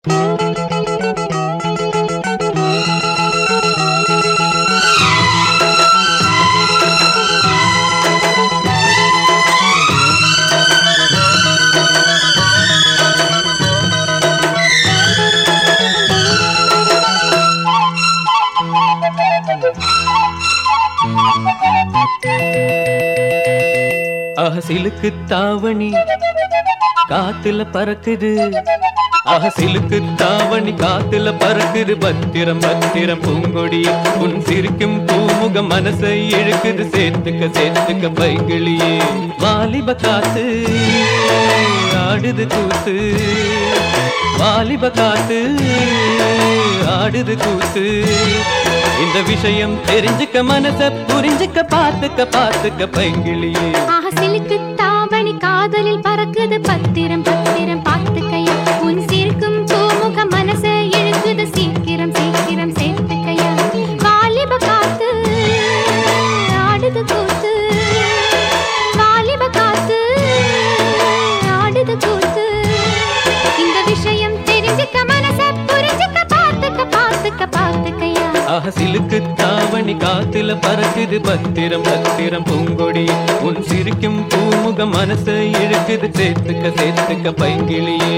அகசிலுக்கு தாவணி காத்துல பறக்குது அகசிலுக்கு தாவணி காத்துல பறக்குது பத்திரம் பத்திரம் பூங்கொடி உன் சிரிக்கும் பூமுகம் மனசை இழுக்குது சேர்த்துக்க சேர்த்துக்க பைகிளியே வாலிப காத்து ஆடுது கூத்து வாலிப காத்து ஆடுது கூத்து இந்த விஷயம் தெரிஞ்சுக்க மனச புரிஞ்சுக்க பார்த்துக்க பார்த்துக்க பைங்கிளியே ஆசிலுக்கு தாவணி காதலில் பறக்குது பத்திரம் பத்திரம் பார்த்துக்கையா உன் சிரிக்கும் பூமுக மனச இழுக்குது சீக்கிரம் சீக்கிரம் சேர்த்துக்கையா வாலிப காத்து ஆடுது கூத்து வாலிப காத்து ஆடுது கூத்து இந்த விஷயம் தெரிஞ்சுக்க மனச புரிஞ்சுக்க பார்த்துக்க பார்த்துக்க பார்த்துக்கையா அகசிலுக்கு தாவணி காத்துல பறக்குது பத்திரம் பத்திரம் பூங்கொடி உன் சிரிக்கும் பூமுகம் மனசை இழுக்குது சேர்த்துக்க சேர்த்துக்க பைங்கிளியே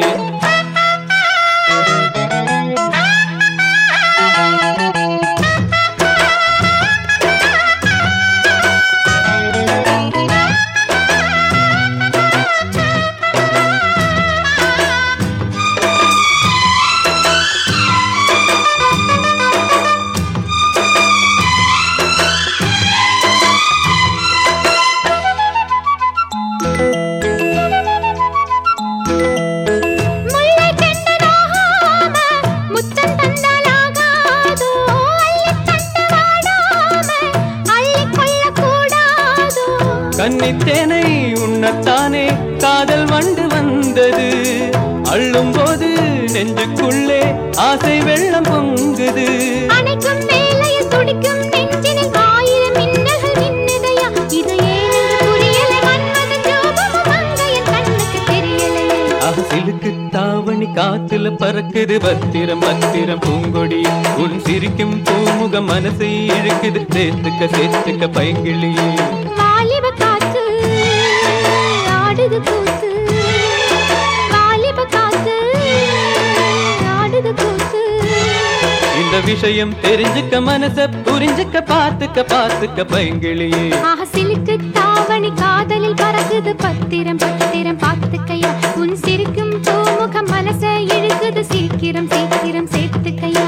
முல்லை கண்டதாகாம முத்தம் தந்தாலாகாதோ அள்ளித் தந்து வாடாம அள்ளிக் கொள்ளக்கூடாதோ கன்னித்தேனை உண்ணத்தானே காதல் வண்டு வந்தது அள்ளும் போது நெஞ்சுக்குள்ளே ஆசை வெள்ளம் பொங்குது அணைக்கும் வேளையில் துடிக்கும் நெஞ்சினில் ஆயிரம் மின்னல்கள் மின்னுதையா இது ஏனென்று புரியலை மன்மத ஜோபமும் மங்கையன் கண்ணுக்கு தெரியலையே அகசிலுக்கு தாவணி காத்துல பறக்குது பத்திரம் பத்திரம் பூங்கொடி உன் சிரிக்கும் பூமுகம் மனசை இழுக்குது சேர்த்துக்க சேர்த்துக்க பைங்கிளியே வாலிப காத்து ஆடுது கூத்து வாலிப காத்து ஆடுது கூத்து இந்த விஷயம் தெரிஞ்சுக்க மனச புரிஞ்சுக்க பார்த்துக்க பார்த்துக்க பைங்கிளியே ஆசிலுக்கு தாவணி காதலில் பறக்குது பத்திரம் பத்திரம் பார்த்துக்கையா உன் சிரிக்கும் பூமுகம் மனச இழுக்குது சீக்கிரம் சீக்கிரம் சேர்த்துக்கையா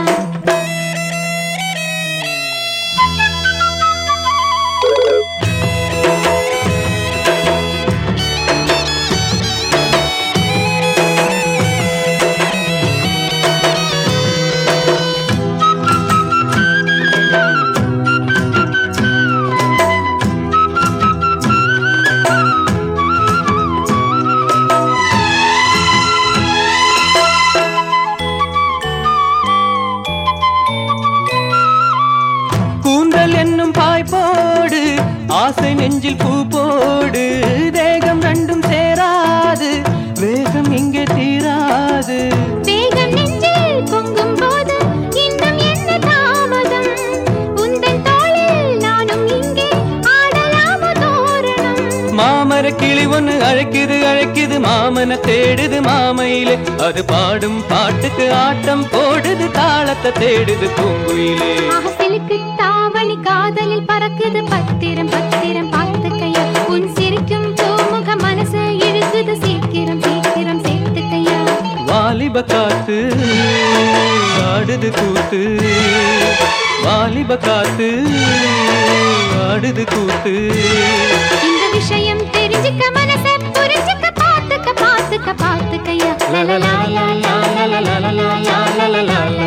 கூந்தல் என்னும் பாய் போடு ஆசை நெஞ்சில் பூ போடு தேகம் ரெண்டும் சேராது வேகம் இங்கே தீராது வேகம் நெஞ்சில் பொங்கும் போது இன்னும் என்ன தாமதம் உந்தன் தோளில் நானும் இங்கே ஆடலாமோ தோரணம் மாமர கிளி ஒண்ணு அழைக்குது அழைக்குது மாமன தேடுது மாமையிலே அது பாடும் பாட்டுக்கு ஆட்டம் போடுது தாளத்தை தேடுது பூங்குயிலே ஆசிலுக்கு தாவணி காதலில் பறக்குது பத்திரம் பத்திரம் பார்த்துக்கையா உன் சிரிக்கும் பூமுக மனச இழுக்குது சீக்கிரம் சீக்கிரம் சேர்த்துக்கையா வாலிப காத்து ஆடுது கூத்து வாலிப காத்து ஆடுது கூத்து இந்த விஷயம் தெரிஞ்சுக்க மனச புரிஞ்சுக்க பார்த்துக்க பார்த்துக்க பார்த்துக்கையா லலலா லலலா லலலா லலலா லலலா